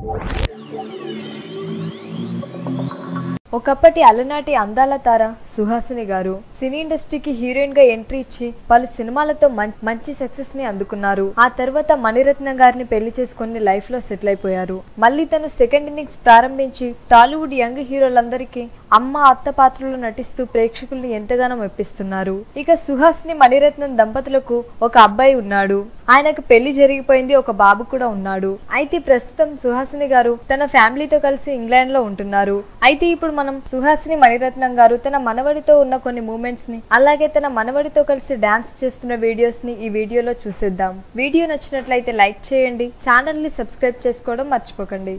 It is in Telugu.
ఒకప్పటి అలనాటి అందాల తార సుహాసిని గారు సినీ ఇండస్ట్రీకి హీరోయిన్ గా ఎంట్రీ ఇచ్చి పలు సినిమాలతో మం- మంచి సక్సెస్ ని అందుకున్నారు ఆ తర్వాత మణిరత్నం గారిని పెళ్లి చేసుకుని లైఫ్ లో సెటిల్ అయిపోయారు మళ్ళీ తను సెకండ్ ఇన్నింగ్స్ ప్రారంభించి టాలీవుడ్ యంగ్ హీరోలందరికీ అమ్మ అత్త పాత్రలో నటిస్తూ ప్రేక్షకుల్ని ఎంతగానో మెప్పిస్తున్నారు ఇక సుహాసిని మణిరత్నం దంపతులకు ఒక అబ్బాయి ఉన్నాడు ఆయనకు పెళ్లి జరిగిపోయింది ఒక బాబు కూడా ఉన్నాడు అయితే ప్రస్తుతం సుహాసిని గారు తన ఫ్యామిలీతో కలిసి ఇంగ్లాండ్ లో ఉంటున్నారు అయితే ఇప్పుడు మనం సుహాసిని మణిరత్నం గారు తన మనవడితో ఉన్న కొన్ని మూమెంట్స్ ని అలాగే తన మనవడితో కలిసి డాన్స్ చేస్తున్న వీడియోస్ ని ఈ వీడియోలో చూసేద్దాం వీడియో నచ్చినట్లయితే లైక్ చేయండి ఛానల్ ని సబ్స్క్రైబ్ చేసుకోవడం మర్చిపోకండి